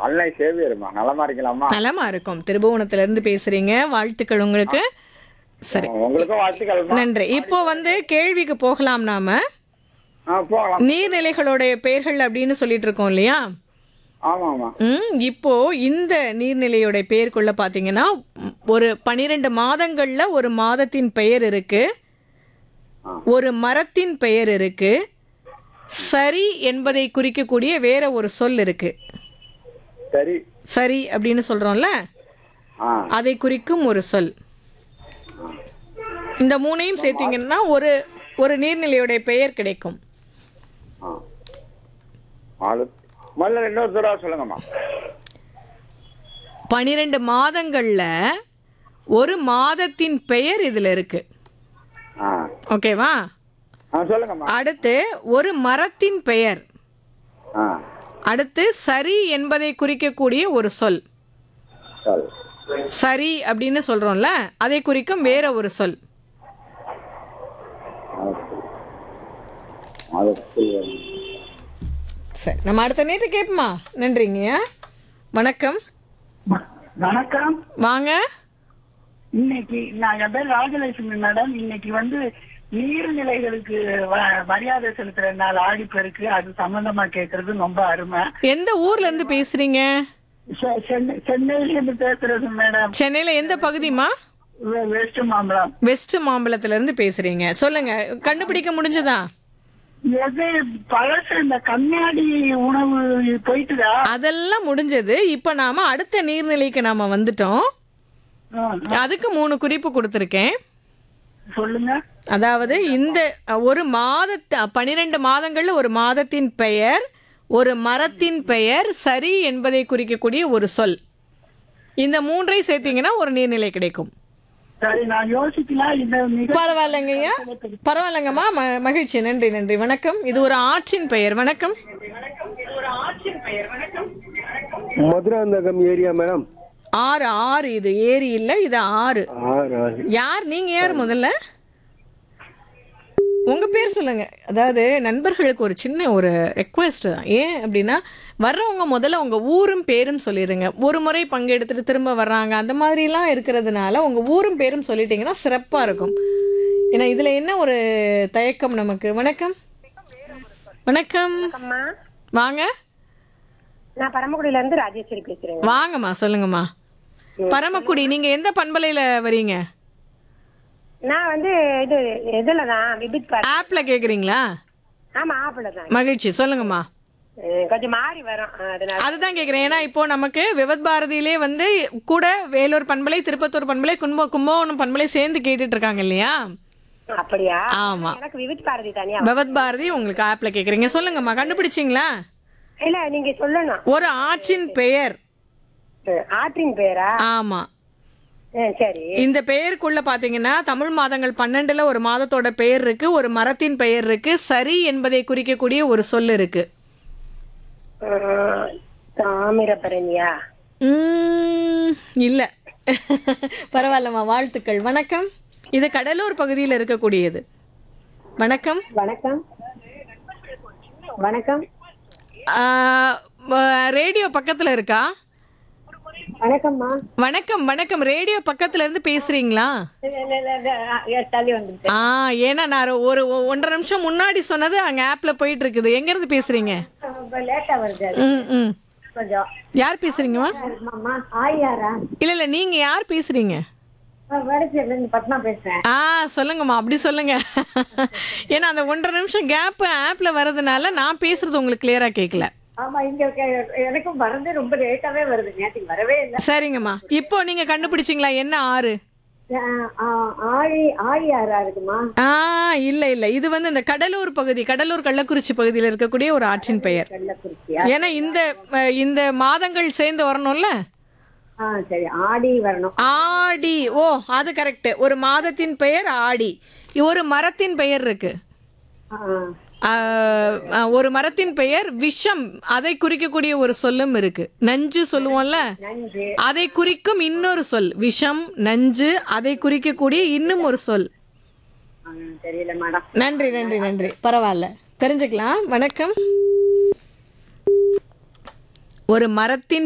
அன்னை சேவியருமா நலமா இருக்கலாமா நலமா இருக்கும் திருபுவனத்துல இருந்து பேசுறீங்க வாழ்த்துக்கள் உங்களுக்கு சரி உங்களுக்கும் வாழ்த்துக்கள்மா நன்றி இப்போ வந்து கேள்விக்கு போகலாம் நாம ஆ போகலாம் நீர்நிலைகளுடைய பெயர்கள் அப்படின்னு சொல்லிட்டு இருக்கோம் இல்லையா ஆமா ஆமா ம் இப்போ இந்த நீர்நிலையோட பெயருக்குள்ள பாத்தீங்கன்னா ம், ஒரு பனிரெண்டு மாதங்கள்ல ஒரு மாதத்தின் பெயர் இருக்கு ஒரு மரத்தின் பெயர் இருக்கு சரி என்பதை குறிக்கக்கூடிய வேற ஒரு சொல் இருக்கு சரி சரி அப்படின்னு சொல்றோம்ல ஆ அதை குறிக்கும் ஒரு சொல் இந்த மூணையும் சேர்த்தீங்கன்னா ஒரு ஒரு நீர்நிலையோட பெயர் கிடைக்கும் ஆ ஆளு முதல்ல இன்னொரு தடவை சொல்லுங்கம்மா பனிரெண்டு மாதங்கள்ல ஒரு மாதத்தின் பெயர் இதுல இருக்கு ஆ ஓகேவா ஆ சொல்லுங்கம்மா அடுத்து ஒரு மரத்தின் பெயர் ஆ அடுத்து சரி என்பதை குறிக்கக்கூடிய ஒரு சொல் சரி சரி அப்படின்னு சொல்றோம்ல அதை குறிக்கும் வேற ஒரு சொல் மாதத்தில் சரி நம்ம அடுத்த நேற்று கேட்போமா நன்றிங்க வணக்கம் வணக்கம் வாங்க இன்னைக்கு நான் என் பேர் ராஜலட்சுமி மேடம் இன்னைக்கு வந்து நீர்நிலைகளுக்கு வ- மரியாதை செலுத்துற நாள் ஆடிப்பெருக்கு அது சம்பந்தமா கேக்குறது ரொம்ப அருமை எந்த ஊர்ல இருந்து பேசுறீங்க செ- சென்னை- சென்னையில இருந்து பேசுறது மேடம் சென்னையில எந்த பகுதிமா வெ- வெஸ்ட் மாம்பலம் வெஸ்ட் மாம்பலத்துல இருந்து பேசுறீங்க சொல்லுங்க கண்டுபிடிக்க முடிஞ்சதா எது பழசு இந்த கண்ணாடி உணவு போயிட்டுதா அதெல்லாம் முடிஞ்சது இப்ப நாம அடுத்த நீர்நிலைக்கு நாம வந்துட்டோம் ஆ, அதுக்கு மூணு குறிப்பு கொடுத்துருக்கேன் சொல்லுங்க அதாவது இந்த அஹ், ஒரு மாதத்து பனிரெண்டு மாதங்கள்ல ஒரு மாதத்தின் பெயர் ஒரு மரத்தின் பெயர் சரி என்பதை குறிக்கக்கூடிய ஒரு சொல் இந்த மூன்றை சேர்த்தீங்கன்னா ஒரு நீர்நிலை கிடைக்கும் சரி நான் யோசிக்கலாம் இந்த மிக பரவாயில்லைங்கய்யா பரவாயில்லைங்கம்மா ம- மகிழ்ச்சி நன்றி நன்றி வணக்கம் இது ஒரு ஆற்றின் பெயர் வணக்கம் மதுராந்தகம் ஏரியா மேடம் ஆறு ஆறு இது ஏரி இல்ல இது ஆறு ஆறு ஆறு யார் நீங்க யார் முதல்ல உங்க பேர் சொல்லுங்க அதாவது நண்பர்களுக்கு ஒரு சின்ன ஒரு ரெக்வெஸ்ட் ஏன் அப்படின்னா வர்றவங்க முதல்ல உங்க ஊரும் பேரும் சொல்லிடுங்க ஒரு முறை பங்கெடுத்துட்டு திரும்ப வர்றாங்க அந்த மாதிரிலாம் இருக்கிறதுனால உங்க ஊரும் பேரும் சொல்லிட்டீங்கன்னா சிறப்பா இருக்கும் ஏன்னா இதுல என்ன ஒரு தயக்கம் நமக்கு வணக்கம் வணக்கம் அம்மா வாங்க நான் பரமக்குடியில இருந்து ராஜேஸ்வரி பேசுறேங்க வாங்கம்மா சொல்லுங்கம்மா பரமக்குடி நீங்க எந்த பண்பலையில வரீங்க நான் வந்து இது இதுல தான் விபித் பார் ஆப்ல கேக்குறீங்களா ஆமா ஆப்பிள தான் மகிழ்ச்சி சொல்லுங்கம்மா அஹ் கொஞ்சம் மாறி வரும் அதனால அதுதான் கேக்குறேன் ஏன்னா இப்போ நமக்கு விவத் பாரதியிலே வந்து கூட வேலூர் பண்பலை திருப்பத்தூர் பண்பலை கும்ப கும்பகோணம் பண்பலை சேர்ந்து கேட்டுட்டு இருக்காங்க இல்லையா அப்படியா ஆமா எனக்கு விவித் பாரதி தனியா விவத் பாரதி உங்களுக்கு ஆப்ல கேக்குறீங்க சொல்லுங்கம்மா கண்டுபிடிச்சிங்களா இல்ல நீங்க சொல்லணும் ஒரு ஆற்றின் பெயர் அஹ் ஆற்றின் பேரா ஆமா அஹ் சரி இந்த பெயருக்குள்ள பாத்தீங்கன்னா தமிழ் மாதங்கள் பன்னெண்டுல ஒரு மாதத்தோட பெயர் இருக்கு ஒரு மரத்தின் பெயர் இருக்கு சரி என்பதை குறிக்கக்கூடிய ஒரு சொல் இருக்கு அஹ் தாமிரபரணியா உம், இல்ல பரவாயில்லம்மா வாழ்த்துக்கள் வணக்கம் இது கடலூர் பகுதியில் இருக்கக்கூடியது வணக்கம் வணக்கம் வணக்கம் ஆஹ், வ- ரேடியோ பக்கத்துல இருக்கா வணக்கம்மா வணக்கம் வணக்கம் ரேடியோ பக்கத்துல இருந்து பேசுறீங்களா தள்ளி வந்துட்டு ஆ ஏன்னா நான் ஒரு ஒ- ஒன்றரை நிமிஷம் முன்னாடி சொன்னது அங்க ஆப்ல போயிட்டு இருக்குது எங்க இருந்து பேசுறீங்க லேட்டா வருது ம் ம் கொஞ்சம் யார் பேசுறீங்கம்மா மாமா ஆயாரா இல்ல இல்ல நீங்க யார் பேசுறீங்க வடச்சேரில இருந்து பத்மா பேசுறேன் ஆ சொல்லுங்கம்மா அப்படி சொல்லுங்க ஏன்னா அந்த ஒன்றரை நிமிஷம் கேப் ஆப்ல வர்றதுனால நான் பேசுறது உங்களுக்கு கிளியரா கேட்கல ஆமா இங்க கே- எனக்கும் வரது ரொம்ப லேட்டாவே வருது நேற்றுக்கு வரவே இல்லை சரிங்கம்மா இப்போ நீங்க கண்டுபிடிச்சிங்களா என்ன ஆறு ஆ- ஆ- ஆழி ஆழியாரா இருக்குமா ஆ இல்ல இல்ல இது வந்து இந்த கடலூர் பகுதி கடலூர் கள்ளக்குறிச்சி பகுதியில் இருக்கக்கூடிய ஒரு ஆற்றின் பெயர் கள்ளக்குறிச்சியா ஏன்னா இந்த அஹ், இந்த மாதங்கள் சேர்ந்து வரணும்ல ஆ சரி ஆடி வரணும் ஆடி ஓ அது கரெக்ட் ஒரு மாதத்தின் பெயர் ஆடி ஒரு மரத்தின் பெயர் இருக்கு ஆ, ஆஹ், ஆஹ், ஒரு மரத்தின் பெயர் விஷம் அதை குறிக்கக்கூடிய ஒரு சொல்லும் இருக்கு நஞ்சு சொல்லுவோம்ல நன்றி அதை குறிக்கும் இன்னொரு சொல் விஷம் நஞ்சு அதை குறிக்கக்கூடிய இன்னும் ஒரு சொல் ஆ, தெரியல மேடம் நன்றி நன்றி நன்றி பரவாயில்ல தெரிஞ்சுக்கலாம் வணக்கம் ஒரு மரத்தின்